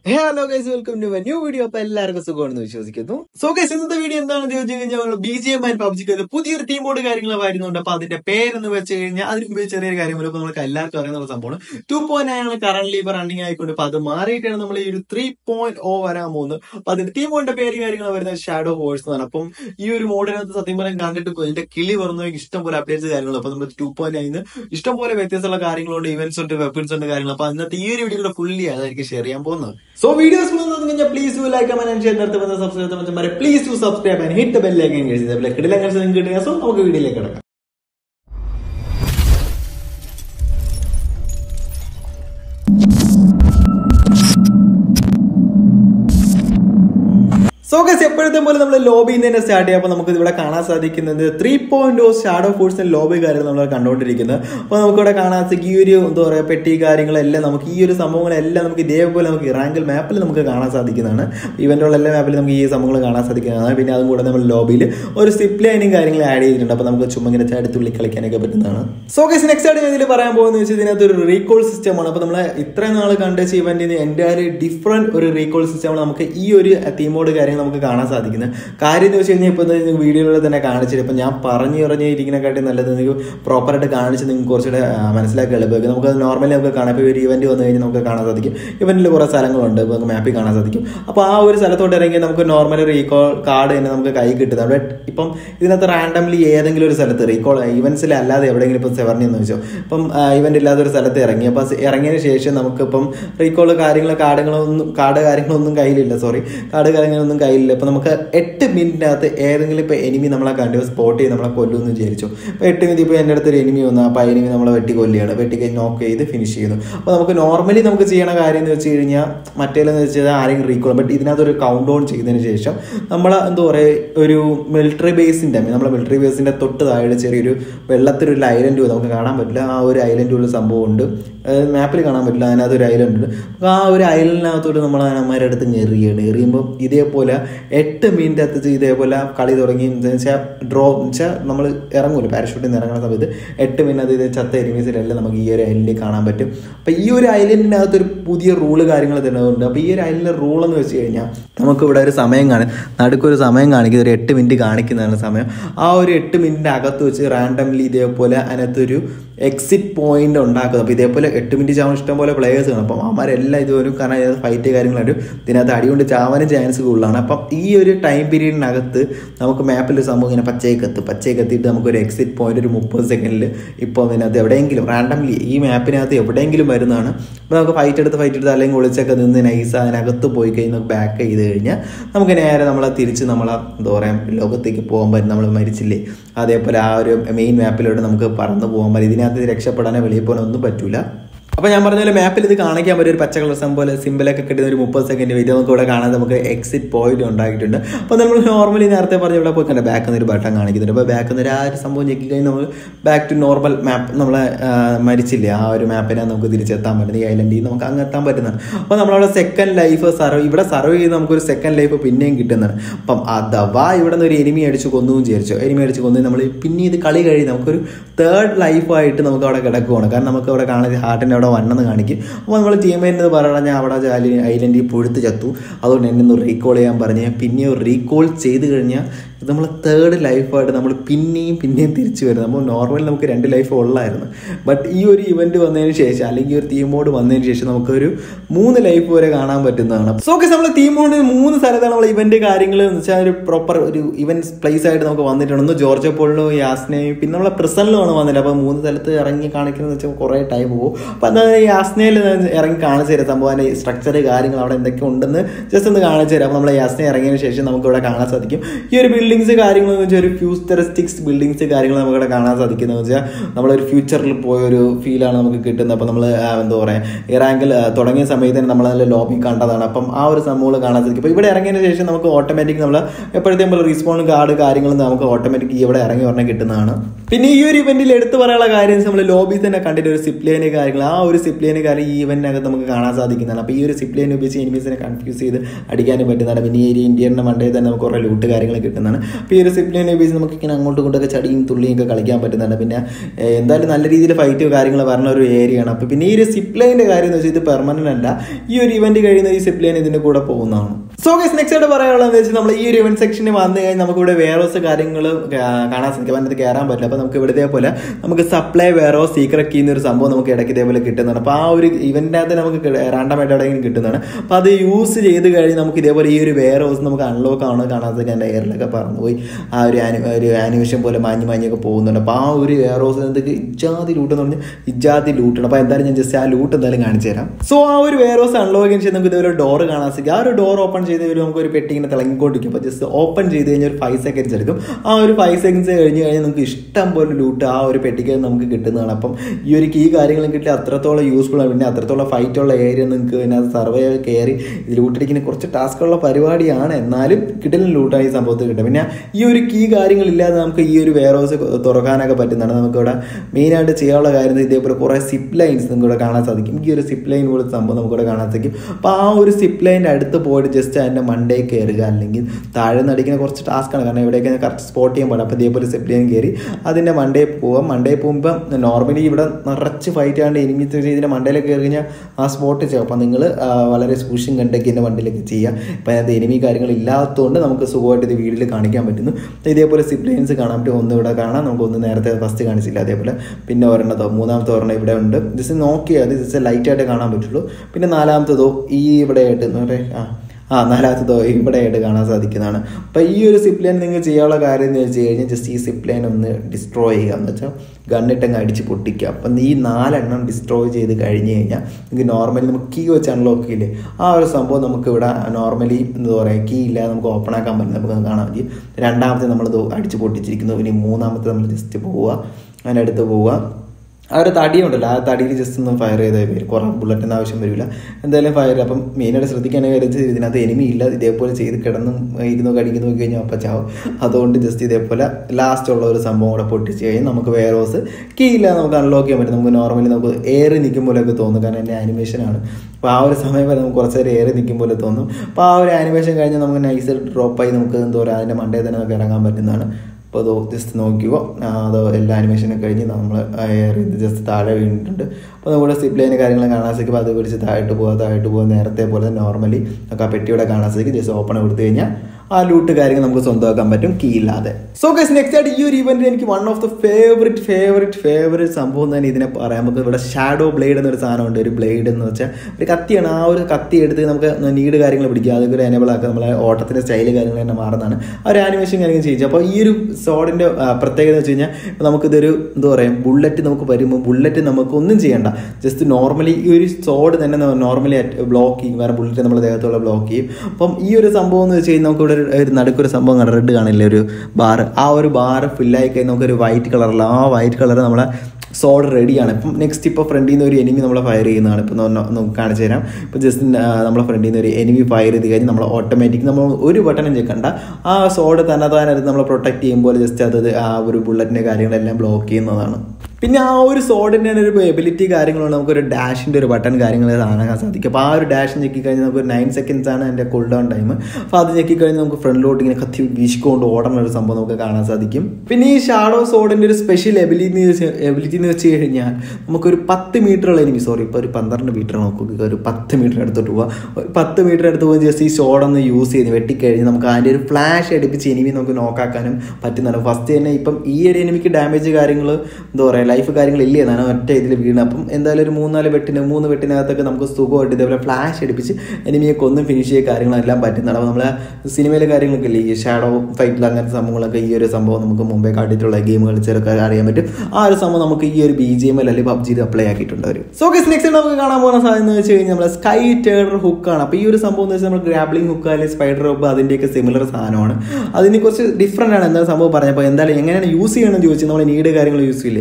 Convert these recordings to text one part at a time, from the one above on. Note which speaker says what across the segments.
Speaker 1: Hello guys welcome to new video അപ്പൊ എല്ലാവർക്കും സുഖമാണെന്ന് വിശ്വസിക്കുന്നു സോ ഗൈസ് ഇന്നത്തെ വീഡിയോ എന്താണെന്ന് ചോദിച്ചു കഴിഞ്ഞാൽ ബി ജി എം ആൻഡ് പബ്ജിക്ക് പുതിയൊരു ടീം ബോർഡ് കാര്യങ്ങൾ വരുന്നുണ്ട് അപ്പൊ അതിന്റെ പേരെന്ന് വെച്ച് കഴിഞ്ഞാൽ അതിന് മുമ്പ് ചെറിയൊരു കാര്യം വരും അപ്പൊ നമുക്ക് എല്ലാവർക്കും അറിയുന്ന സംഭവമാണ് ടു പോയിന്റ് ആണ് കറന്റ് ഇപ്പൊ റണ്ണിങ് ആയിക്കൊണ്ട് അപ്പൊ അത് മാറിയിട്ടാണ് നമ്മൾ ഈ ഒരു ത്രീ പോയിന്റ് ഓ വരാൻ പോകുന്നത് അപ്പൊ അതിന്റെ ടീം ബോർഡിന്റെ പേര് കാര്യങ്ങൾ വരുന്നത് ഷാഡോ ഹോഴ്സ് എന്നാണ് അപ്പം ഈ ഒരു മോഡിനകത്ത് സത്യം പറയാൻ കണ്ടിട്ട് ഇതിന്റെ കിളി പറഞ്ഞു ഇഷ്ടം പോലെ അപ്ഡേറ്റ്സ് കാര്യങ്ങൾ അപ്പൊ നമ്മൾ ടു പോയിന്റ് ആയിരുന്നു ഇഷ്ടം പോലെ വ്യത്യസ്തമുള്ള കാര്യങ്ങളുണ്ട് ഇവന്റ്സ് ഉണ്ട് വെപ്പൺസ് ഉണ്ട് കാര്യങ്ങൾ അപ്പൊ അന്നത്തെ ഈ ഒരു വീഡിയോയുടെ ഫുള്ളി അതായിരിക്കും ഷെയർ ചെയ്യാൻ പോകുന്നത് സോ വീഡിയോസ് കഴിഞ്ഞാൽ please do like comment and share നേരത്തെ വന്ന subscribe please do subscribe and hit bell ലൈക്കൻ കിട്ടില്ല നിങ്ങൾക്ക് കിട്ടുക സോ നമുക്ക് വീഡിയോയിലേക്ക് കിടക്കാം സോ ഗസ് എപ്പോഴത്തെ പോലെ നമ്മൾ ലോബിയിൽ നിന്ന് തന്നെ സ്റ്റാർട്ട് ചെയ്യാം അപ്പോൾ നമുക്ക് ഇവിടെ കാണാൻ സാധിക്കുന്നത് ത്രീ പോയിന്റ് ഓ ഷാഡോ ഫോഴ്സിന്റെ ലോബി കാര്യങ്ങൾ നമ്മൾ കണ്ടുകൊണ്ടിരിക്കുന്നത് അപ്പോൾ നമുക്ക് ഇവിടെ കാണാൻ സാധിക്കും ഈ ഒരു എന്താ പറയുക പെട്ടി കാര്യങ്ങളെല്ലാം നമുക്ക് ഈ ഒരു സംഭവങ്ങളെല്ലാം നമുക്ക് ഇതേപോലെ നമുക്ക് ഇറാങ്കിൽ മാപ്പിൽ നമുക്ക് കാണാൻ സാധിക്കുന്നതാണ് ഇവന്റുള്ള എല്ലാ മാപ്പിലും നമുക്ക് ഈ സംഭവങ്ങൾ കാണാൻ സാധിക്കുന്നതാണ് പിന്നെ അതും കൂടെ നമ്മൾ ലോബിയിൽ ഒരു സിപ്പ് ലൈനും കാര്യങ്ങൾ ആഡ് ചെയ്തിട്ടുണ്ട് അപ്പോൾ നമുക്ക് ചുമ്മാ ഇങ്ങനെ ചാടിത്തുള്ളി കളിക്കാനൊക്കെ പറ്റുന്നതാണ് സോ ഗസ് നെക്സ്റ്റ് ആയിട്ട് ഇതിൽ പറയാൻ പോകുന്നത് വെച്ചാൽ ഇതിനകത്ത് ഒരു റീകോൾ സിസ്റ്റം ആണ് അപ്പോൾ നമ്മൾ ഇത്രയും നാൾ കണ്ട ഇവന്റിന് എൻ്റെ ഒരു ഡിഫറെന്റ് ഒരു റീകോൾ സിസ്റ്റമാണ് നമുക്ക് ഈ ഒരു തീമോട് കാര്യങ്ങൾ നമുക്ക് കാണാൻ സാധിക്കുന്നത് കാര്യം എന്ന് വെച്ച് കഴിഞ്ഞാൽ ഇപ്പോൾ വീഡിയോയിൽ തന്നെ കാണിച്ചിട്ട് ഇപ്പം ഞാൻ പറഞ്ഞു പറഞ്ഞ് ഇരിക്കുന്നതിനെക്കാട്ടി നല്ലത് നിങ്ങൾക്ക് പ്രോപ്പറായിട്ട് കാണിച്ച് നിങ്ങൾക്ക് കുറച്ചുകൂടെ ആ, മനസ്സിലാക്കി എളുപ്പമായിരിക്കും നമുക്ക് നോർമലി നമുക്ക് കാണാം ഇപ്പോൾ ഒരു ഇവന്റ് വന്നു കഴിഞ്ഞാൽ നമുക്ക് കാണാൻ സാധിക്കും ഇവന്റിൽ കുറേ സ്ഥലങ്ങളുണ്ട് ഇപ്പോൾ നമുക്ക് മാപ്പിൽ കാണാൻ സാധിക്കും അപ്പോൾ ആ ഒരു സ്ഥലത്തോട്ട് ഇറങ്ങി നമുക്ക് നോർമലി റീകോൾ കാർഡ് തന്നെ നമുക്ക് കൈ കിട്ടുന്നത് അവിടെ ഇപ്പം ഇതിനകത്ത് റാൻഡംലി ഏതെങ്കിലും ഒരു സ്ഥലത്ത് റീകോൾ ഇവന്റ്സിൽ അല്ലാതെ എവിടെയെങ്കിലും ഇപ്പം സെവറിനി എന്ന് വെച്ചോ ഇപ്പം ഇവന്റ് ഇല്ലാത്ത ഒരു സ്ഥലത്ത് ഇറങ്ങി അപ്പം ഇറങ്ങിയതിന് ശേഷം നമുക്കിപ്പം റീകോൾ കാര്യങ്ങൾ കാർഡുകളൊന്നും കാർഡ് കാര്യങ്ങളൊന്നും കയ്യിലില്ല സോറി കാർഡ് കാര്യങ്ങളൊന്നും കയ്യിലില്ല ഇപ്പം നമുക്ക് എട്ട് മിനിറ്റിനകത്ത് ഏതെങ്കിലും ഇപ്പോൾ എനിമി നമ്മളെ കണ്ടു സ്പോട്ട് ചെയ്ത് നമ്മളെ കൊല്ലുമെന്ന് വിചാരിച്ചു അപ്പോൾ എട്ട് മിനിറ്റ് ഇപ്പോൾ എൻ്റെ അടുത്ത് ഒരു എനിമി വന്നു അപ്പോൾ ആ എനിമി നമ്മളെ വെട്ടി കൊല്ലുകയാണ് വെട്ടി കഴിഞ്ഞ് നോക്ക് ചെയ്ത് ഫിനിഷ് ചെയ്യുന്നു അപ്പോൾ നമുക്ക് നോർമലി നമുക്ക് ചെയ്യണ കാര്യം എന്ന് വെച്ച് കഴിഞ്ഞാൽ മറ്റേലെന്ന് വെച്ചാൽ ആരെങ്കിലും റീകോൾ ബട്ട് ഇതിനകത്ത് ഒരു കൗണ്ട് ഡൗൺ ചെയ്തതിന് ശേഷം നമ്മൾ എന്താ പറയുക ഒരു മിലിറ്ററി ബേസിൻ്റെ നമ്മുടെ മിലിറ്ററി ബേസിൻ്റെ തൊട്ട് താഴെ ചെറിയൊരു വെള്ളത്തിലൊരു ഐലൻഡ് നമുക്ക് കാണാൻ പറ്റില്ല ആ ഒരു ഐലൻഡ് ഉള്ള സംഭവമുണ്ട് മാപ്പിൽ കാണാൻ പറ്റില്ല അതിനകത്ത് ഒരു ഐലൻഡ് ഉണ്ട് അപ്പോൾ ആ ഒരു ഐലൻഡിനകത്തോട്ട് നമ്മൾ അമ്മമാരുടെ അടുത്ത് എറിയാണ് എറിയുമ്പോൾ ഇതേപോലെ എട്ട് മിനിറ്റ് അകത്ത് ഇതേപോലെ കളി തുടങ്ങി എന്ന് വെച്ചാൽ ഡ്രോ എന്ന് വെച്ചാൽ നമ്മൾ ഇറങ്ങൂല പാരഷൂട്ടിൽ നിന്ന് ഇറങ്ങുന്ന സമയത്ത് എട്ട് മിനിറ്റ് ഇത് ചത്ത എനിമീസിലെല്ലാം നമുക്ക് ഈ ഒരു ഐലൻഡിൽ കാണാൻ പറ്റും അപ്പോൾ ഈ ഒരു ഐലൻഡിനകത്ത് ഒരു പുതിയ റൂള് കാര്യങ്ങൾ തന്നെ ഉണ്ട് അപ്പോൾ ഈ ഒരു ഐലൻഡിലെ റൂൾ എന്ന് വെച്ച് കഴിഞ്ഞാൽ നമുക്ക് ഇവിടെ ഒരു സമയം കാണും നടുക്കൊരു സമയം കാണിക്കുന്നത് ഒരു എട്ട് മിനിറ്റ് കാണിക്കുന്നതാണ് സമയം ആ ഒരു എട്ട് മിനിറ്റിൻ്റെ അകത്ത് വെച്ച് റാൻഡംലി ഇതേപോലെ അതിനകത്തൊരു എക്സിറ്റ് പോയിന്റ് ഉണ്ടാക്കുന്നത് അപ്പോൾ ഇതേപോലെ എട്ട് മിനിറ്റ് ചാവാൻ ഇഷ്ടം പോലെ പ്ലേയേഴ്സ് കാണും അപ്പം അവന്മാരെല്ലാം ഇതൊരു കാരണം ഇതിനകത്ത് ഫൈറ്റ് കാര്യങ്ങളായിട്ട് ഇതിനകത്ത് അടികൊണ്ട് ചാവാനും ചാൻസ് കൂടുതലാണ് അപ്പം ഈ ഒരു ടൈം പീരീഡിനകത്ത് നമുക്ക് മാപ്പിൽ ഒരു സംഭവം ഇങ്ങനെ പച്ചയ്ക്കത്ത് പച്ചയ്ക്കത്തിയിട്ട് നമുക്കൊരു എക്സിറ്റ് പോയിന്റ് ഒരു മുപ്പത് സെക്കൻഡിൽ ഇപ്പോൾ ഇതിനകത്ത് എവിടെയെങ്കിലും റാൻഡംലി ഈ മാപ്പിനകത്ത് എവിടെയെങ്കിലും വരുന്നതാണ് അപ്പോൾ നമുക്ക് ഫൈറ്റ് എടുത്ത് ഫൈറ്റ് എടുത്ത് അല്ലെങ്കിൽ ഒളിച്ചൊക്കെ നിന്ന് നൈസ് അതിനകത്ത് പോയി കഴിഞ്ഞ് ബാക്ക് ചെയ്ത് കഴിഞ്ഞാൽ നമുക്ക് നേരെ നമ്മളെ തിരിച്ച് നമ്മളെ എന്താ പറയുക ലോകത്തേക്ക് പോകാൻ പറ്റും നമ്മൾ മരിച്ചില്ലേ അതേപോലെ ആ ഒരു മെയിൻ മാപ്പിലോട്ട് നമുക്ക് പറന്ന് പോകാൻ പറ്റും ഇതിനകത്ത് രക്ഷപ്പെടാനോ വെളിയിൽ പോകാനോ ഒന്നും പറ്റൂല അപ്പോൾ ഞാൻ പറഞ്ഞ പോലെ മാപ്പിൽ ഇത് കാണിക്കാൻ പറ്റിയ ഒരു പച്ച കളർ സംഭവം സിമ്പിളൊക്കെ കിട്ടുന്ന ഒരു മുപ്പത് സെക്കൻഡ് വെയിറ്റ് നമുക്ക് ഇവിടെ കാണാൻ നമുക്ക് എക്സിറ്റ് പോയിന്റ് ഉണ്ടാക്കിയിട്ടുണ്ട് അപ്പോൾ നമ്മൾ നോർമലി നേരത്തെ പറഞ്ഞ ഇവിടെ പോയി കണ്ട ബാക്കിൽ നിന്ന് ഒരു ബട്ടൺ കാണിക്കുന്നുണ്ട് അപ്പോൾ ബാക്കിൽ നിന്ന് ആ ഒരു സംഭവം ഞെക്കി കഴിഞ്ഞാൽ നമ്മൾ ബാക്ക് ടു നോർമൽ മാപ്പ് നമ്മളെ ആ, മരിച്ചില്ലേ ആ ഒരു മാപ്പിനെ നമുക്ക് തിരിച്ചെത്താൻ പറ്റുന്നത് ഈ ഐലൻഡിൽ നമുക്ക് അങ്ങ് എത്താൻ പറ്റുന്നതാണ് അപ്പോൾ നമ്മളവിടെ സെക്കൻഡ് ലൈഫ് സർവ് ഇവിടെ സർവ് ചെയ്ത് നമുക്കൊരു സെക്കൻഡ് ലൈഫ് പിന്നെയും കിട്ടുന്നതാണ് അപ്പം അഥവാ ഇവിടെ നിന്ന് ഒരു എനിമി അടിച്ച് കൊന്നു വിചാരിച്ചോ എനിമി അടിച്ച് കൊന്നു നമ്മൾ പിന്നെ ഇത് കളി കഴിയും നമുക്കൊരു തേർഡ് ലൈഫായിട്ട് നമുക്ക് അവിടെ കിടക്കുവാണ് കാരണം നമുക്ക് അവിടെ കാണാൻ ഹാർട്ടിൻ്റെ അവിടെ വണ്ണെന്ന് കാണിക്കും അപ്പോൾ നമ്മൾ ടീമേറ്റ് പറഞ്ഞാൽ ഞാൻ അവിടെ ഐലൻഡിൽ പുഴുത്ത് ചത്തു അതുകൊണ്ട് എന്നെ ഒന്ന് റീകോൾ ചെയ്യാൻ പറഞ്ഞ് പിന്നെയും റീകോൾ ചെയ്ത് കഴിഞ്ഞാൽ ഇത് നമ്മൾ തേർഡ് ലൈഫായിട്ട് നമ്മൾ പിന്നെയും പിന്നെയും തിരിച്ചു വരും നമ്മൾ നോർമലി നമുക്ക് രണ്ട് ലൈഫ് ഉള്ളായിരുന്നു ബട്ട് ഈ ഒരു ഇവന്റ് വന്നതിന് ശേഷം അല്ലെങ്കിൽ ഒരു തീം മോഡ് വന്നതിന് ശേഷം നമുക്കൊരു മൂന്ന് ലൈഫ് വരെ കാണാൻ പറ്റുന്നതാണ് സോ ഓക്കെ നമ്മൾ തീം മോഡ് മൂന്ന് സ്ഥലത്താണ് നമ്മൾ ഇവന്റ് കാര്യങ്ങൾ എന്ന് വെച്ചാൽ ഒരു പ്രോപ്പർ ഒരു ഇവന്റ് പ്ലേസ് ആയിട്ട് നമുക്ക് വന്നിട്ടുണ്ട് ഒന്ന് ജോർജ് പോളിനോ യാസ്നയും പിന്നെ നമ്മളെ പ്രിസണിലുമാണ് വന്നില്ല അപ്പോൾ മൂന്ന് സ്ഥലത്ത് ഇറങ്ങി കാണിക്കുന്നത് വെച്ചാൽ കുറേ ടൈം പോകും അപ്പോൾ എന്താ യാസ്നയിൽ ഇറങ്ങി കാണിച്ചു തരാം സംഭവം അതിൻ്റെ സ്ട്രക്ചർ കാര്യങ്ങൾ അവിടെ എന്തൊക്കെ ഉണ്ടെന്ന് ജസ്റ്റ് ഒന്ന് കാണിച്ചു തരാം അപ്പോൾ നമ്മൾ യാസ്ന ഇറങ്ങിയതിന് ശേഷം നമുക്ക് ഇവിടെ കാണാൻ സാധിക്കും ഈ ഒരു ബിൽഡിങ്സ് കാര്യങ്ങൾ എന്ന് വെച്ചാൽ ഒരു ഫ്യൂച്ചറിസ്റ്റിക്സ് ബിൽഡിങ്സ് കാര്യങ്ങൾ നമുക്ക് ഇവിടെ കാണാൻ സാധിക്കുന്നത് വെച്ചാൽ നമ്മളൊരു ഫ്യൂച്ചറിൽ പോയ ഒരു ഫീലാണ് നമുക്ക് കിട്ടുന്നത് അപ്പോൾ നമ്മൾ എന്താ പറയുക ഇറാങ്കിൽ തുടങ്ങിയ സമയത്ത് തന്നെ നമ്മൾ നല്ല ലോബി കണ്ടതാണ് അപ്പം ആ ഒരു സംഭവങ്ങൾ കാണാൻ സാധിക്കും അപ്പോൾ ഇവിടെ ഇറങ്ങിയതിന് ശേഷം നമുക്ക് ഓട്ടോമാറ്റിക് നമ്മൾ എപ്പോഴത്തേക്കും റീസ്പോൺ കാർഡ് കാര്യങ്ങൾ നമുക്ക് ഓട്ടോമാറ്റിക് ഇവിടെ ഇറങ്ങി പറഞ്ഞാൽ കിട്ടുന്നതാണ് പിന്നെ ഈ ഒരു ഇവന്റിൽ എടുത്തു പറയാനുള്ള കാര്യം നമ്മൾ ലോബി തന്നെ കണ്ടിട്ട് ഒരു സിപ്ലൈന് കാര്യങ്ങൾ ആ ഒരു സിപ്ലൈന് കാര്യം ഈ ഇവന്റിനകത്ത് നമുക്ക് കാണാൻ സാധിക്കുന്നതാണ് അപ്പോൾ ഈ ഒരു സിപ്ലൈൻ ഉപയോഗിച്ച് എനിമീസിനെ കൺഫ്യൂസ് ചെയ്ത് അടിക്കാനും പറ്റുന്നതാണ് പിന്നെ ഈ ഒരു ഇന്ത്യൻ്റെ മണ്ടയിൽ തന്നെ നമുക്ക് കുറേ ലൂട്ട് കാര്യങ്ങൾ കിട്ടുന്നതാണ് അപ്പോൾ ഈ ഒരു സിപ്ലൈൻ ഉപയോഗിച്ച് നമുക്ക് ഇങ്ങനെ അങ്ങോട്ടും ഇങ്ങോട്ടൊക്കെ ചടിയും തുള്ളിയും ഒക്കെ കളിക്കാൻ പറ്റുന്നതാണ് പിന്നെ ഏഹ്, എന്തായാലും നല്ല രീതിയിൽ ഫൈറ്റ് കാര്യങ്ങൾ വരുന്ന ഒരു ഏരിയയാണ് അപ്പോൾ പിന്നെ ഈ ഒരു സിപ്ലൈൻ്റെ കാര്യം എന്ന് വെച്ചാൽ ഇത് പെർമനന്റ് അല്ല ഈ ഒരു ഇവന്റ് കഴിയുന്ന ഈ സിപ്ലൈൻ ഇതിന്റെ കൂടെ പോകുന്നതാണ് സോ ഗൈസ് നെക്സ്റ്റ് ആയിട്ട് പറയാനുള്ളത് വെച്ചാൽ നമ്മൾ ഈ ഒരു ഇവന്റ് സെക്ഷനിൽ വന്നു കഴിഞ്ഞാൽ നമുക്ക് ഇവിടെ വേറോസ് കാര്യങ്ങൾ കാണാൻ സാധിക്കും അതിനകത്ത് കയറാൻ പറ്റില്ല അപ്പോൾ നമുക്ക് ഇവിടെ ഇതേപോലെ നമുക്ക് സപ്ലൈ വേറോ സീക്രട്ട് കീ എന്നൊരു സംഭവം നമുക്ക് ഇടയ്ക്ക് ഇതേപോലെ കിട്ടുന്നതാണ് അപ്പോൾ ആ ഒരു ഇവന്റിനകത്ത് നമുക്ക് റാൻഡമായിട്ട് എവിടെയെങ്കിലും കിട്ടുന്നതാണ് അപ്പോൾ അത് യൂസ് ചെയ്ത് കഴിഞ്ഞ് നമുക്ക് ഇതേപോലെ ഈ ഒരു വേറെ ഹൗസ് നമുക്ക് അൺലോക്ക് ആവണോ കാണാതെ എൻ്റെ എയറിലൊക്കെ പറന്നുപോയി ആ ഒരു ആനി ഒരു ആനിമേഷൻ പോലെ മാഞ്ഞ് മാഞ്ഞൊക്കെ പോകുന്നുണ്ട് അപ്പോൾ ആ ഒരു വെയർ ഹൗസിൽ എന്തൊക്കെ ഇജാതി ലൂട്ട് എന്ന് പറഞ്ഞാൽ ഇജാതി ലൂട്ടാണ് അപ്പോൾ എന്തായാലും ഞാൻ ജസ്റ്റ് ആ ലൂട്ട് എന്തായാലും കാണിച്ചു തരാം സോ ആ ഒരു വെയർ ഹൗസ് അൺലോക്ക് ചെയ്ത് നമുക്ക് ഇതേപോലെ ഡോർ കാണാൻ സാധിക്കും ആ ഒരു ഡോർ ഓപ്പൺ ചെയ്ത് കഴിയുമ്പോൾ നമുക്ക് ഒരു പെട്ടി ഇങ്ങനെ തിളങ്ങിക്കൊണ്ടിരിക്കും അപ്പോൾ ജസ്റ്റ് ഓപ്പൺ ചെയ്ത് കഴിഞ്ഞാൽ ഒരു ഫൈവ് സെക്കൻഡ്സ് എടുക്കും ആ ഒരു ഫൈവ് സെക്കൻഡ്സ് കഴിഞ്ഞ് കഴിഞ്ഞാൽ നമുക്ക് ഇഷ്ടം പോലെ ലൂട്ട് ആ ഒരു പെട്ടിക്ക് നമുക്ക് കിട്ടുന്നതാണ് അപ്പം ഈ ഒരു കീ കാര്യങ്ങളും കിട്ടി അത്രത്തോളം യൂസ്ഫുൾ ആണ് പിന്നെ അത്രത്തോളം ഫൈറ്റ് ഉള്ള ഏരിയ നിങ്ങൾക്ക് പിന്നെ അത് സർവേ കയറി ഇത് ലൂട്ടടിക്കുന്ന കുറച്ച് ടാസ്കുള്ള പരിപാടിയാണ് എന്നാലും കിട്ടുന്ന ലൂട്ടാണ് ഈ സംഭവത്തിൽ കിട്ടും പിന്നെ ഈ ഒരു കീ കാര്യങ്ങളില്ലാതെ നമുക്ക് ഈ ഒരു വെയർ ഹൗസ് തുറക്കാനൊക്കെ പറ്റുന്നതാണ് നമുക്കിവിടെ മെയിനായിട്ട് ചെയ്യാനുള്ള കാര്യം ഇതേപോലെ കുറേ സിപ്പ് ലൈൻസ് നമുക്ക് ഇവിടെ കാണാൻ സാധിക്കും ഈ ഒരു സിപ്പ് ലൈൻ പോലത്തെ സംഭവം നമുക്കിവിടെ കാണാൻ സാധിക്കും അപ്പോൾ ആ ഒരു സിപ്പ് ലൈൻ്റെ അടുത്ത് പോയിട്ട് ജസ്റ്റ് അതിൻ്റെ മണ്ടേ കയറുക അല്ലെങ്കിൽ താഴെ നിന്ന് അടിക്കുന്ന കുറച്ച് ടാസ്ക്കാണ് കാരണം ഇവിടെയൊക്കെ കറക്റ്റ് സ്പോട്ട് ചെയ്യാൻ പാടില്ല അപ്പോൾ ഇതേപോലെ സിപ്പ് ലൈൻ കയറി അതിൻ്റെ മണ്ടേ പോവാം മണ്ടേ പോകുമ്പോൾ നോർമലി ഇവിടെ നിറച്ച് ഫൈറ്റ് ആണ്ട് എനിമി ഇതിൻ്റെ മണ്ടയിലേക്ക് കയറി കഴിഞ്ഞാൽ ആ സ്പോട്ട് ചെയ്യാം അപ്പോൾ നിങ്ങൾ വളരെ സൂക്ഷ്യം കണ്ടൊക്കെ എൻ്റെ മണ്ടയിലേക്ക് ചെയ്യുക ഇപ്പോൾ അതിനകത്ത് എനിമി കാര്യങ്ങൾ ഇല്ലാത്തതുകൊണ്ട് നമുക്ക് സുഖമായിട്ട് ഇത് വീഡിയോയിൽ കാണിക്കാൻ പറ്റുന്നു ഇതേപോലെ സിപ്പ് ലൈൻസ് കാണാൻ പറ്റും ഒന്ന് ഇവിടെ കാണാം നമുക്ക് ഒന്ന് നേരത്തെ ഫസ്റ്റ് കാണിച്ചില്ല അതേപോലെ പിന്നെ ഒരെണ്ണത്തോ മൂന്നാമത്തെ ഒരെണ്ണം ഇവിടെ ഉണ്ട് ജസ്റ്റ് നോക്കിയാൽ അത് ജസ്റ്റ് ലൈറ്റായിട്ട് കാണാൻ പറ്റുള്ളൂ പിന്നെ നാലാമത്തതോ ഈ ഇവിടെ ആയിട്ട് എന്ന് പറയുക ആ ആ നാലാമത്തതോ ഇവിടെ ആയിട്ട് കാണാൻ സാധിക്കുന്നതാണ് അപ്പോൾ ഈ ഒരു സിപ്പ് ലൈൻ നിങ്ങൾ ചെയ്യാനുള്ള കാര്യം എന്ന് വെച്ച് കഴിഞ്ഞാൽ ജസ്റ്റ് ഈ സിപ്പ് ലൈൻ ഒന്ന് ഡിസ്ട്രോയ് ചെയ്യുക എന്ന് വെച്ചാൽ ഗണ്ണിട്ടങ്ങ് അടിച്ച് പൊട്ടിക്കുക അപ്പം ഈ നാലെണ്ണം ഡിസ്ട്രോയ് ചെയ്ത് കഴിഞ്ഞ് കഴിഞ്ഞാൽ നിങ്ങൾക്ക് നോർമലി നമുക്ക് കീ വെച്ച് അൺലോക്ക് ചെയ്യില്ലേ ആ ഒരു സംഭവം നമുക്ക് ഇവിടെ നോർമലി എന്താ പറയുക കീ ഇല്ലാതെ നമുക്ക് ഓപ്പൺ ആക്കാൻ പറ്റും നമുക്ക് കാണാൻ പറ്റി രണ്ടാമത്തെ നമ്മളിത് അടിച്ച് പൊട്ടിച്ചിരിക്കുന്നു ഇനി മൂന്നാമത്തെ നമ്മൾ ജസ്റ്റ് പോവുക അതിനടുത്ത് പോവുക ആ ഒരു തടിയുണ്ടല്ലോ ആ തടിയിൽ ജസ്റ്റ് ഒന്ന് ഫയർ ചെയ്താൽ വരും കുറേ ബുള്ളറ്റിൻ്റെ ആവശ്യം വരില്ല എന്തായാലും ഫയർ അപ്പം മെയിനായിട്ട് ശ്രദ്ധിക്കുകയാണെങ്കിൽ കാര്യം ഇതിനകത്ത് എനിമി ഇല്ല ഇതേപോലെ ചെയ്ത് കിടന്നും ഇരുന്ന് കടിക്കുന്നു നോക്കി കഴിഞ്ഞാൽ അപ്പം ചാവും അതുകൊണ്ട് ജസ്റ്റ് ഇതേപോലെ ലാസ്റ്റ് ഉള്ള ഒരു സംഭവം കൂടെ പൊട്ടിച്ച് കഴിഞ്ഞാൽ നമുക്ക് വേറെ ഹൗസ് കീ ഇല്ല നമുക്ക് അൺലോക്ക് ചെയ്യാൻ പറ്റും നമുക്ക് നോർമലി നമുക്ക് ഏറി നിൽക്കും പോലെയൊക്കെ തോന്നും കാരണം എൻ്റെ ആനിമേഷനാണ് അപ്പോൾ ആ ഒരു സമയം വരെ നമുക്ക് കുറച്ച് നേരം ഏറി നിൽക്കും പോലെ തോന്നും അപ്പോൾ ആ ഒരു ആനിമേഷൻ കഴിഞ്ഞാൽ നമുക്ക് നൈസ് ഡ്രോപ്പായി നമുക്ക് എന്താ പറയുക അതിൻ്റെ മണ്ടയിൽ തന്നെ നമുക്ക് ഇറങ്ങാൻ പറ്റുന്നതാണ് അപ്പോൾ അത് ജസ്റ്റ് നോക്കിയോ അത് എല്ലാ ആനിമേഷനും കഴിഞ്ഞ് നമ്മൾ എയർ ചെയ്ത് ജസ്റ്റ് താഴെ വീണിട്ടുണ്ട് അപ്പോൾ നമ്മുടെ സിപ്പ് ലൈന് കാര്യങ്ങൾ കാണാൻ സാധിക്കും അത് പിടിച്ച് താഴോട്ട് പോകുക താഴോട്ട് പോകുക നേരത്തെ പോലെ നോർമലി നമുക്ക് ആ പെട്ടിയുടെ കാണാൻ സാധിക്കും ജസ്റ്റ് ഓപ്പൺ കൊടുത്തു കഴിഞ്ഞാൽ ആ ലൂട്ട് കാര്യങ്ങൾ നമുക്ക് സ്വന്തമാക്കാൻ പറ്റും കീ ഇല്ലാതെ സോ ഗൈസ് നെക്സ്റ്റ് ആയിട്ട് ഈ ഒരു ഇവന്റ് എനിക്ക് one of the favourite favourite favourite സംഭവം തന്നെ ഇതിനെ പറയാം നമുക്ക് ഇവിടെ ഷാഡോ ബ്ലേഡ് എന്നൊരു സാധനമുണ്ട് ഒരു ബ്ലേഡ് എന്ന് വെച്ചാൽ ഒരു കത്തിയാണ് ആ ഒരു കത്തി എടുത്ത് നമുക്ക് നീട് കാര്യങ്ങൾ പിടിക്കുക അതൊക്കെ ഒരു എനേബിൾ ആക്കുക നമ്മളെ ഓട്ടത്തിൻ്റെ സ്റ്റൈൽ കാര്യങ്ങൾ തന്നെ മാറുന്നതാണ് ആ ഒരു ആനിമേഷൻ കാര്യങ്ങൾ ചെയ്യിച്ചു അപ്പോൾ ഈ ഒരു സോഡിൻ്റെ പ്രത്യേകത എന്ന് വെച്ച് കഴിഞ്ഞാൽ നമുക്കിതൊരു എന്താ പറയുക ബുള്ളറ്റ് നമുക്ക് വരുമ്പോൾ ബുള്ളറ്റ് നമുക്ക് ഒന്നും ചെയ്യണ്ട ജസ്റ്റ് നോർമലി ഈ ഒരു സോഡ് തന്നെ നോർമലി ബ്ലോക്ക് ചെയ്യും വേറെ ബുള്ളറ്റ് നമ്മുടെ ദേഹത്തുള്ള ബ്ലോക്ക് ചെയ്യും അപ്പം ഈ ഒരു സംഭവം എന്ന് വെച്ച് കഴിഞ്ഞാൽ നമുക്ക് ഇവിടെ ഒരു- ഒരു നടുക്കൊരു സംഭവം കാണാം റെഡ് കാണില്ലേ ഒരു ബാർ ആ ഒരു ബാർ ഫില്ലായി കഴിഞ്ഞാൽ നമുക്കൊരു വൈറ്റ് കളറുള്ള ആ വൈറ്റ് കളർ നമ്മളെ സോഡ് റെഡിയാണ് ഇപ്പം നെക്സ്റ്റ് ഇപ്പോൾ ഫ്രണ്ടിൽ നിന്ന് ഒരു എനിമി നമ്മളെ ഫയർ ചെയ്യുന്നതാണ് ഇപ്പം നമുക്ക് കാണിച്ചു തരാം ഇപ്പം ജസ്റ്റ് നമ്മളെ ഫ്രണ്ടിൽ നിന്ന് ഒരു എനിമി ഫയർ ചെയ്ത് കഴിഞ്ഞ് നമ്മൾ ഓട്ടോമാറ്റിക് നമ്മൾ ഒരു ബട്ടണും ചെക്കണ്ട ആ സോഡ് തന്നെ തന്നെ നമ്മളെ പ്രൊട്ടക്ട് ചെയ്യുമ്പോൾ ജസ്റ്റ് അത് ആ ഒരു ബുള്ളറ്റിൻ്റെ കാര്യങ്ങളെല്ലാം ബ്ലോക്ക് ചെയ്യുന്നതാണ് പിന്നെ ആ ഒരു സോഡിൻ്റെ തന്നെ ഒരു എബിലിറ്റി കാര്യങ്ങളുണ്ട് നമുക്കൊരു ഡാഷിൻ്റെ ഒരു ബട്ടൺ കാര്യങ്ങൾ കാണാൻ സാധിക്കും അപ്പോൾ ആ ഒരു ഡാഷ് ഞെക്കി കഴിഞ്ഞാൽ നമുക്ക് ഒരു നയൻ സെക്കൻഡ്സ് ആണ് എൻ്റെ കൂൾ ഡൗൺ ടൈം അപ്പോൾ അത് ഞെക്കി കഴിഞ്ഞാൽ നമുക്ക് ഫ്രണ്ടിലോട്ട് ഇങ്ങനെ കത്തി വീശിക്കൊണ്ട് ഓടുന്ന ഒരു സംഭവം നമുക്ക് കാണാൻ സാധിക്കും പിന്നെ ഈ ഷാഡോ സോഡിൻ്റെ ഒരു സ്പെഷ്യൽ എബിലിറ്റി എബിലിറ്റി എന്ന് വെച്ച് കഴിഞ്ഞാൽ നമുക്കൊരു പത്ത് മീറ്റർ ഉള്ള എനിമി സോറി ഇപ്പോൾ ഒരു പന്ത്രണ്ട് മീറ്റർ നോക്കുക ഒരു പത്ത് മീറ്റർ എടുത്തോട്ട് പോവാം ഒരു പത്ത് മീറ്റർ എടുത്ത് പോയി ജസ്റ്റ് ഈ ഷോഡൊന്ന് യൂസ് ചെയ്ത് വെട്ടിക്കഴിഞ്ഞ് നമുക്ക് അതിൻ്റെ ഒരു ഫ്ലാഷ് അടുപ്പിച്ച് എനിമി നമുക്ക് നോക്കാക്കാനും പറ്റുന്നതാണ് ഫസ്റ്റ് തന്നെ ഇപ്പം ഈ ഒരു എനിമിക്ക് ഡാമേജ് കാര്യങ്ങൾ എന്താ പറയുക ലൈഫ് കാര്യങ്ങളില്ലേ എന്നാണ് ഒറ്റ ഇതിൽ വീണ് അപ്പം എന്തായാലും ഒരു മൂന്നാല് വെട്ടിന് മൂന്ന് വെട്ടിനകത്തൊക്കെ നമുക്ക് സുഖമായിട്ട് ഇതേപോലെ ഫ്ലാഷ് അടിപ്പിച്ച് എനിമിയെ കൊന്ന് ഫിനിഷ് ചെയ്യുക കാര്യങ്ങളെല്ലാം പറ്റുന്നതാണ് അപ്പോൾ നമ്മളെ സിനിമയിലെ കാര്യങ്ങളൊക്കെ ഇല്ലേ ഈ ഷാഡോ ഫൈറ്റിൽ അങ്ങനത്തെ സംഭവങ്ങളൊക്കെ ഈ ഒരു സംഭവം നമുക്ക് മുമ്പേ കാട്ടിയിട്ടുള്ള ഗെയിം കളിച്ചൊക്കെ അറിയാൻ പറ്റും ആ ഒരു സംഭവം നമുക്ക് ഈ ഒരു ബി ജി എം എൽ അല്ലെങ്കിൽ പബ്ജിയിൽ അപ്ലൈ ആക്കിയിട്ടുണ്ട് അവർ സോ ഗസ് നെക്സ്റ്റ് നമുക്ക് കാണാൻ പോകുന്ന സാധനം എന്ന് വെച്ച് കഴിഞ്ഞാൽ നമ്മളെ സ്കൈ ടേഡർ ഹുക്കാണ് അപ്പോൾ ഈ ഒരു സംഭവം എന്ന് വെച്ചാൽ നമ്മൾ ഗ്രാബ്ലിംഗ് ഹുക്ക് അല്ലെങ്കിൽ സ്പൈഡർ ഹുക്ക് അതിൻ്റെയൊക്കെ സിമിലർ സാധനമാണ് അതിന് കുറച്ച് ഡിഫറെൻ്റ് ആണ് എന്താ സംഭവം പറഞ്ഞപ്പോൾ എന്തായാലും എങ്ങനെയാണ് യൂസ് ചെയ്യണമെന്ന് ചോദിച്ചാൽ നമ്മൾ നീഡ് കാര്യങ്ങൾ യൂസ് ചെയ്യില്ലേ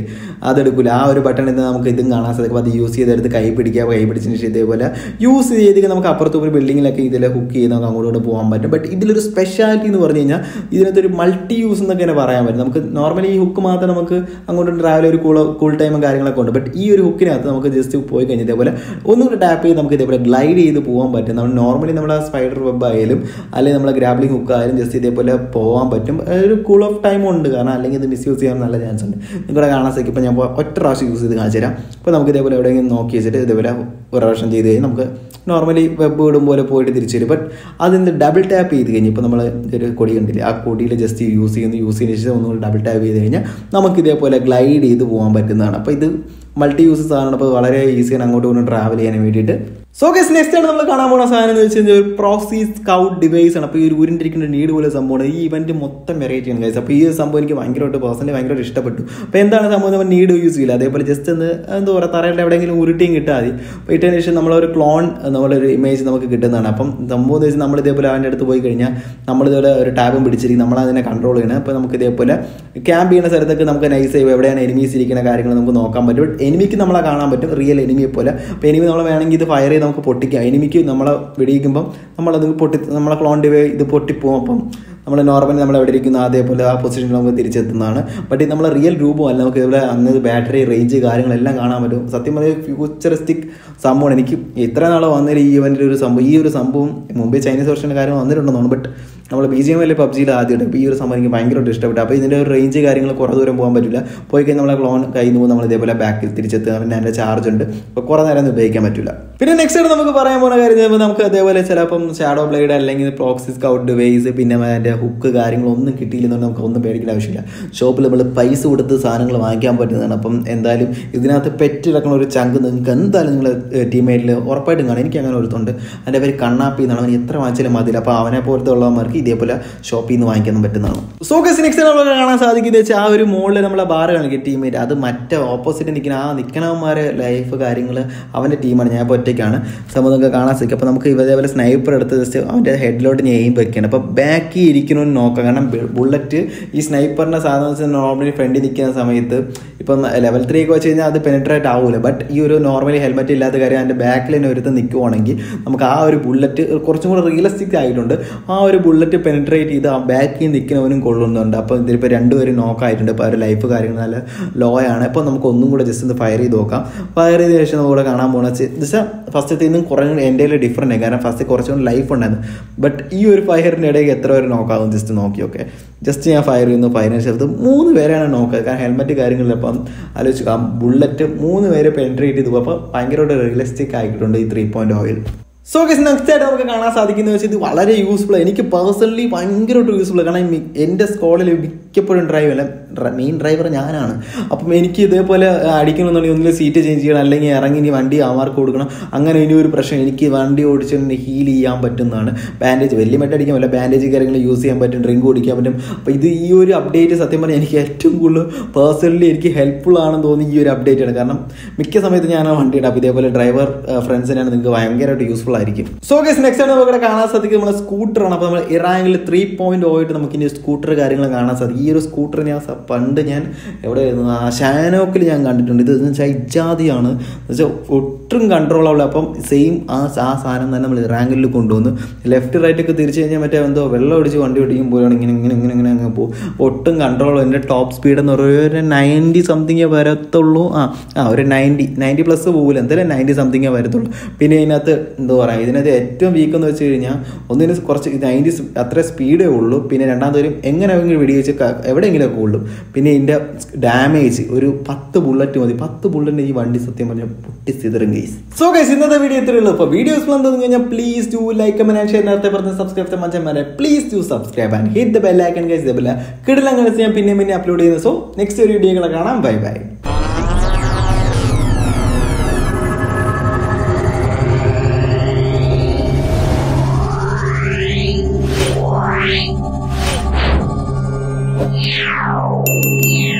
Speaker 1: അതെടുക്കില്ല ആ ഒരു ബട്ടൺ നിന്ന് നമുക്ക് ഇതും കാണാൻ സാധിക്കും അത് യൂസ് ചെയ്തെടുത്ത് കൈ പിടിക്കുക കൈ പിടിച്ചതിന് ശേഷം ഇതേപോലെ യൂസ് ചെയ്ത് നമുക്ക് അപ്പുറത്ത് ഒരു ബിൽഡിങ്ങിലൊക്കെ ഇതിൽ ഹുക്ക് ചെയ്ത് നമുക്ക് അങ്ങോട്ട് ഇങ്ങോട്ട് പോകാൻ പറ്റും ബട്ട് ഇതിലൊരു സ്പെഷ്യാലിറ്റി എന്ന് പറഞ്ഞു കഴിഞ്ഞാൽ ഇതിനകത്തൊരു മൾട്ടി യൂസ് എന്നൊക്കെ തന്നെ പറയാൻ പറ്റും നമുക്ക് നോർമലി ഈ ഹുക്ക് മാത്രം നമുക്ക് അങ്ങോട്ട് ട്രാവൽ ഒരു കൂൾ കൂൾ ടൈമും കാര്യങ്ങളൊക്കെ ഉണ്ട് ബട്ട് ഈ ഒരു ഹുക്കിനകത്ത് നമുക്ക് ജസ്റ്റ് പോയി കഴിഞ്ഞാൽ ഇതേപോലെ ഒന്നും കൂടെ ടാപ്പ് ചെയ്ത് നമുക്ക് ഇതേപോലെ ഗ്ലൈഡ് ചെയ്ത് പോകാൻ പറ്റും നമ്മൾ നോർമലി നമ്മുടെ സ്പൈഡർ വെബ് ആയാലും അല്ലെങ്കിൽ നമ്മുടെ ഗ്രാബ്ലിംഗ് ഹുക്ക് ആയാലും ജസ്റ്റ് ഇതേപോലെ പോകാൻ പറ്റും ഒരു കൂൾ ഓഫ് ടൈം ഉണ്ട് കാരണം അല്ലെങ്കിൽ ഇത് മിസ്യൂസ് ചെയ്യാൻ നല്ല ചാൻസ് ഉണ്ട് നിങ്ങളുടെ കാണാൻ സാധിക്കും ഇപ്പോൾ ഞാൻ ഒറ്റ പ്രാവശ്യം യൂസ് ചെയ്ത് കാണിച്ചു തരാം അപ്പോൾ നമുക്ക് ഇതേപോലെ എവിടെയെങ്കിലും നോക്കി വെച്ചിട്ട് ഇതേപോലെ ഒരു പ്രാവശ്യം ചെയ്ത് കഴിഞ്ഞാൽ നമുക്ക് നോർമലി വെബ് ഇടും പോലെ പോയിട്ട് തിരിച്ചു വരും ബട്ട് അതിന് ഡബിൾ ടാപ്പ് ചെയ്ത് കഴിഞ്ഞ് ഇപ്പോൾ നമ്മൾ ഒരു കൊടി കണ്ടില്ലേ ആ കൊടിയിൽ ജസ്റ്റ് യൂസ് ചെയ്യുന്നു യൂസ് ചെയ്യുന്ന ശേഷം ഒന്നുകൂടി ഡബിൾ ടാപ്പ് ചെയ്ത് കഴിഞ്ഞാൽ നമുക്ക് ഇതേപോലെ ഗ്ലൈഡ് ചെയ്ത് പോകാൻ പറ്റുന്നതാണ് അപ്പോൾ ഇത് മൾട്ടി യൂസ് സാധനമാണ് അപ്പോൾ വളരെ ഈസിയാണ് അങ്ങോട്ടും ഇങ്ങോട്ടും ട്രാവൽ ചെയ്യാൻ വേണ്ടിയിട്ട് സോ ഗസ് നെക്സ്റ്റ് ആണ് നമ്മൾ കാണാൻ പോകുന്ന സാധനം എന്ന് വെച്ച് കഴിഞ്ഞാൽ ഒരു പ്രോസി സ്കൗട്ട് ഡിവൈസ് ആണ് അപ്പോൾ ഈ ഒരു ഉരുണ്ടിരിക്കുന്ന നീഡ് പോലെ സംഭവമാണ് ഈ ഇവന്റ് മൊത്തം വെറൈറ്റി ആണ് ഗൈസ് അപ്പോൾ ഈ ഒരു സംഭവം എനിക്ക് ഭയങ്കരമായിട്ട് പേഴ്സണലി ഭയങ്കരമായിട്ട് ഇഷ്ടപ്പെട്ടു അപ്പോൾ എന്താണ് സംഭവം നമ്മൾ നീഡ് യൂസ് ചെയ്യില്ല അതേപോലെ ജസ്റ്റ് ഒന്ന് എന്താ പറയുക തറയിൽ എവിടെയെങ്കിലും ഉരുട്ടിയും കിട്ടാൽ മതി അപ്പോൾ ഇട്ടതിന് ശേഷം നമ്മളൊരു ക്ലോൺ നമ്മളൊരു ഇമേജ് നമുക്ക് കിട്ടുന്നതാണ് അപ്പം സംഭവം എന്ന് വെച്ചാൽ നമ്മൾ ഇതേപോലെ അവൻ്റെ അടുത്ത് പോയി കഴിഞ്ഞാൽ നമ്മളിതുപോലെ ഒരു ടാബും പിടിച്ചിരിക്കും നമ്മൾ അതിനെ കൺട്രോൾ ചെയ്യണം അപ്പോൾ നമുക്ക് ഇതേപോലെ ക്യാമ്പ് ചെയ്യുന്ന സ്ഥലത്തൊക്കെ നമുക്ക് നൈസ് ചെയ്യുക എവിടെയാണ് എനിമീസ് ഇരിക്കുന്ന കാര്യങ്ങൾ നമുക്ക് നോക്കാൻ പറ്റും ബട്ട് എനിമിക്ക് നമ്മളെ കാണാൻ പറ്റും റിയൽ എനിമിയെ പോലെ അപ്പോൾ എനിമി നമ്മൾ വേണമെങ്കിൽ ഇത് ഫയർ ചെയ്ത് നമുക്ക് പൊട്ടിക്കാം എനിമിക്ക് നമ്മളെ വെടിയിക്കുമ്പം നമ്മളത് പൊട്ടി നമ്മളെ ക്ലോൺ ഡിവൈ ഇത് പൊട്ടിപ്പോകും അപ്പം നമ്മൾ നോർമലി നമ്മൾ എവിടെ ഇരിക്കുന്ന അതേപോലെ ആ പൊസിഷനിൽ നമുക്ക് തിരിച്ചെത്തുന്നതാണ് ബട്ട് ഇത് നമ്മളെ റിയൽ രൂപമല്ല നമുക്ക് ഇവിടെ അന്ന് ബാറ്ററി റേഞ്ച് കാര്യങ്ങളെല്ലാം കാണാൻ പറ്റും സത്യം പറഞ്ഞാൽ ഫ്യൂച്ചറിസ്റ്റിക് സംഭവമാണ് എനിക്ക് ഇത്ര നാളെ വന്നൊരു ഈ ഇവൻ്റെ ഒരു സംഭവം ഈ ഒരു സംഭവം മുമ്പേ ചൈനീസ് വെർഷൻ്റെ കാര്യം വന്നിട്ടുണ്ടെന്നാണ് ബട്ട് നമ്മൾ ബി ജി എം എൽ പബ്ജിയിൽ ആദ്യമായിട്ട് അപ്പോൾ ഈ ഒരു സംഭവം എനിക്ക് ഭയങ്കരമായിട്ട് ഇഷ്ടപ്പെട്ടു അപ്പോൾ ഇതിൻ്റെ ഒരു റേഞ്ച് കാര്യങ്ങൾ കുറേ ദൂരം പോകാൻ പറ്റില്ല പോയി കഴിഞ്ഞാൽ നമ്മളെ ക്ലോൺ കയ്യിൽ നിന്ന് നമ്മൾ ഇതേപോലെ ബാക്കിൽ തിരിച്ചെത്തുക പിന്നെ അതിൻ്റെ ചാർജ് ഉണ്ട് അപ്പോൾ കുറേ നേരം ഒന്നും ഉപയോഗിക്കാൻ പറ്റില്ല പിന്നെ നെക്സ്റ്റ് ആയിട്ട് നമുക്ക് പറയാൻ പോകുന്ന കാര്യം ചെയ്യുമ്പോൾ നമുക്ക് അതേപോലെ ചിലപ്പം ഷാഡോ ബ്ലേഡ് അല്ലെങ്കിൽ പ്രോക്സി സ്കൗട്ട് ഡിവൈസ് പിന്നെ അതിൻ്റെ ഹുക്ക് കാര്യങ്ങളൊന്നും കിട്ടിയില്ലെന്നുണ്ടെങ്കിൽ നമുക്ക് ഒന്നും പേടിക്കേണ്ട ആവശ്യമില്ല ഷോപ്പിൽ നമ്മൾ പൈസ കൊടുത്ത് സാധനങ്ങൾ വാങ്ങിക്കാൻ പറ്റുന്നതാണ് അപ്പം എന്തായാലും ഇതിനകത്ത് പെറ്റ് കിടക്കുന്ന ഒരു ചങ്ക് നിങ്ങൾക്ക് എന്തായാലും നിങ്ങൾ ടീമേറ്റിൽ ഉറപ്പായിട്ടും കാണും എനിക്ക് അങ്ങനെ ഒരുത്തുണ്ട് അതിൻ്റെ പേര് കണ്ണാപ്പി എന്നാണ് അവൻ എത്ര വാങ്ങിച്ചാലും മതിയില്ല അപ്പോൾ അവനെ പോലത്തെ ഉള്ളവന്മാർക്ക് ഇതേപോലെ ഷോപ്പിൽ നിന്ന് വാങ്ങിക്കാൻ പറ്റുന്നതാണ് സോ ഗസ് നെക്സ്റ്റ് നമ്മൾ കാണാൻ സാധിക്കുന്നത് വെച്ചാൽ ആ ഒരു മുകളിൽ നമ്മളെ ബാർ കാണിക്കുക ടീമേറ്റ് അത് മറ്റേ ഓപ്പോസിറ്റ് നിൽക്കുന്ന ആ നിൽക്കണവന്മാരെ ലൈഫ് കാര്യങ്ങൾ അവൻ്റെ ടീമാണ് ഞാൻ ഇപ്പോൾ ഒറ്റയ്ക്കാണ് സംഭവം നമുക്ക് കാണാൻ സാധിക്കും അപ്പോൾ നമുക്ക് ഇതേപോലെ സ്നൈപ്പർ എടുത്ത് ജസ്റ്റ് അവൻ്റെ ഹെഡിലോട്ട് ഞാൻ എയിം വെക്കുകയാണ് അപ്പോൾ ബാക്കി ഇരിക്കണമെന്ന് നോക്കാം കാരണം ബുള്ളറ്റ് ഈ സ്നൈപ്പറിൻ്റെ സാധനം വെച്ചാൽ നോർമലി ഫ്രണ്ടിൽ നിൽക്കുന്ന സമയത്ത് ഇപ്പം ലെവൽ ത്രീ ഒക്കെ വെച്ച് കഴിഞ്ഞാൽ അത് പെനിട്രേറ്റ് ആവില്ല ബട്ട് ഈ ഒരു നോർമലി ഹെൽമെറ്റ് ഇല്ലാത്ത കാര്യം അതിൻ്റെ ബാക്കിൽ തന്നെ ഒരുത്ത് നിൽക്കുവാണെങ്കിൽ നമുക്ക് ആ ഒരു ബുള്ളറ്റ് കുറച്ചും കൂടെ റിയലിസ്റ്റിക് ആയിട്ടുണ്ട് ആ ഒരു ബുള്ളറ്റ് പെനിട്രേറ്റ് ചെയ്ത് ആ ബാക്കിൽ നിൽക്കുന്നവനും കൊള്ളുന്നുണ്ട് അപ്പോൾ ഇതിലിപ്പോൾ രണ്ടുപേരും നോക്കായിട്ടുണ്ട് ഇപ്പോൾ ഒരു ലൈഫ് കാര്യങ്ങൾ നല്ല ലോ ആണ് അപ്പോൾ നമുക്ക് ഒന്നും കൂടെ ജസ്റ്റ് ഒന്ന് ഫയർ ചെയ്ത് നോക്കാം ഫയർ ചെയ്ത ശേഷം നമുക്ക് കാണാൻ പോകണം വെച്ചാൽ ഫസ്റ്റത്തെ നിന്നും കുറേ എൻ്റെ ഡിഫറെൻ്റ് ആണ് കാരണം ഫസ്റ്റ് കുറച്ചുകൂടി ലൈഫ് ഉണ്ടായിരുന്നു ബട്ട് ഈ ഒരു ഫയറിൻ്റെ ഇടയ്ക്ക് എത്ര പേര് നോക്കാവും ജസ്റ്റ് നോക്കി ഓക്കെ ജസ്റ്റ് ഞാൻ ഫയർ ചെയ്യുന്നു ഫയറിന് ശേഷത്ത് മൂന്ന് പേരാണ് നോക്കുക കാരണം ഹെൽമെറ്റ് കാര്യങ്ങളില്ല അപ്പം ആലോചിച്ചു ആ ബുള്ളറ്റ് മൂന്ന് പേര് പെൻട്രേറ്റ് ചെയ്തു അപ്പോൾ ഭയങ്കരമായിട്ട് റിയലിസ്റ്റിക് ആയിട്ടുണ്ട് ഈ ത്രീ പോയിന്റ് ഓയിൽ സോ ഗസ് നെക്സ്റ്റ് ആയിട്ട് നമുക്ക് കാണാൻ സാധിക്കുന്നത് വെച്ചാൽ ഇത് വളരെ യൂസ്ഫുൾ എനിക്ക് പേഴ്സണലി ഭയങ്കരമായിട്ട് യൂസ്ഫുൾ കാരണം മി- എൻ്റെ സ്കോളിൽ മിക്കപ്പോഴും ഡ്രൈവ് അല്ല മെയിൻ ഡ്രൈവർ ഞാനാണ് അപ്പം എനിക്ക് ഇതേപോലെ അടിക്കണമെന്നുണ്ടെങ്കിൽ ഒന്നിൽ സീറ്റ് ചേഞ്ച് ചെയ്യണം അല്ലെങ്കിൽ ഇറങ്ങി ഇനി വണ്ടി ആമാർക്ക് കൊടുക്കണം അങ്ങനെ ഇനി ഒരു പ്രശ്നം എനിക്ക് വണ്ടി ഓടിച്ച് ഹീൽ ചെയ്യാൻ പറ്റുന്നതാണ് ബാൻഡേജ് വലിയ മെട്ട് അടിക്കാൻ പറ്റില്ല ബാൻഡേജ് കാര്യങ്ങൾ യൂസ് ചെയ്യാൻ പറ്റും ഡ്രിങ്ക് കുടിക്കാൻ പറ്റും അപ്പോൾ ഇത് ഈ ഒരു അപ്ഡേറ്റ് സത്യം പറഞ്ഞാൽ എനിക്ക് ഏറ്റവും കൂടുതൽ പേഴ്സണലി എനിക്ക് ഹെൽപ്ഫുൾ ആണെന്ന് തോന്നി ഈ ഒരു അപ്ഡേറ്റ് ആണ് കാരണം മിക്ക സമയത്ത് ഞാൻ ആ വണ്ടിയുടെ അപ്പോൾ ഇതേപോലെ ഡ്രൈവർ ഫ്രണ്ട്സിനാണ് നിങ്ങൾക്ക് ഭയങ്കരമായിട്ട് യൂസ്ഫുൾ ആയിരിക്കും സോ ഗസ് നെക്സ്റ്റ് ആണ് നമുക്ക് കാണാൻ സാധിക്കും നമ്മുടെ സ്കൂട്ടറാണ് അപ്പോൾ നമ്മൾ ഇറാങ്കിൽ ത്രീ പോയിന്റ് ആയിട്ട് നമുക്ക് ഇനി സ്കൂട്ടർ കാര്യങ്ങൾ കാണാൻ സാധിക്കും ഈ ഒരു സ്കൂട്ടർ ഞാൻ സ- പണ്ട് ഞാൻ എവിടെ ആ ഷാനോക്കിൽ ഞാൻ കണ്ടിട്ടുണ്ട് ഇത് എന്ന് വെച്ചാൽ ഇജാതിയാണ് എന്ന് വെച്ചാൽ ഒട്ടും കൺട്രോൾ ആവില്ല അപ്പം സെയിം ആ ആ സാധനം തന്നെ നമ്മൾ ഇറാങ്കിൽ കൊണ്ടുവന്ന് ലെഫ്റ്റ് റൈറ്റ് ഒക്കെ തിരിച്ചു കഴിഞ്ഞാൽ മറ്റേ എന്തോ വെള്ളം ഒടിച്ച് വണ്ടി ഓടിക്കും പോലെയാണ് ഇങ്ങനെ ഇങ്ങനെ ഇങ്ങനെ ഇങ്ങനെ അങ്ങ് പോകും ഒട്ടും കൺട്രോൾ എൻ്റെ ടോപ്പ് സ്പീഡ് എന്ന് പറയുന്നത് ഒരു നയൻറ്റി സംതിങ്ങേ വരത്തുള്ളൂ ആ ആ ഒരു നയൻറ്റി നയൻറ്റി പ്ലസ് പോകില്ല എന്തായാലും നയൻറ്റി സംതിങ്ങേ വരത്തുള്ളൂ പിന്നെ ഇതിനകത്ത് എന്താ പറയുക ഇതിനകത്ത് ഏറ്റവും വീക്ക് എന്ന് വെച്ച് കഴിഞ്ഞാൽ ഒന്നിന് കുറച്ച് നയൻറ്റി അത്ര സ്പീഡേ ഉള്ളൂ പിന്നെ രണ്ടാമത്തെ ഒരു എങ്ങനെയെങ്കിലും വെടിവെച്ച് ക- എവിടെയെങ്കിലുമൊക്കെ ഉള്ളൂ പിന്നെ ഇതിൻ്റെ ഡാമേജ് ഒരു പത്ത് ബുള്ളറ്റ് മതി പത്ത് ബുള്ളറ്റിന് ഈ വണ്ടി സത്യം പറഞ്ഞാൽ പൊട്ടി സിതറും ഗൈസ് സോ ഗൈസ് ഇന്നത്തെ വീഡിയോ ഇത്രയേ ഉള്ളൂ അപ്പോൾ വീഡിയോസ് തോന്നി കഴിഞ്ഞാൽ please do like comment share നേരത്തെ പറഞ്ഞ സബ്സ്ക്രൈബ് മച്ചന്മാരെ please do subscribe and hit the bell icon guys ഇതേപോലെ കിടലം കളിച്ച് ഞാൻ പിന്നെ പിന്നെ അപ്ലോഡ് ചെയ്യുന്നത് സോ നെക്സ്റ്റ് ഒരു വീഡിയോകളെ കാണാം ബൈ ബൈ
Speaker 2: Yeah.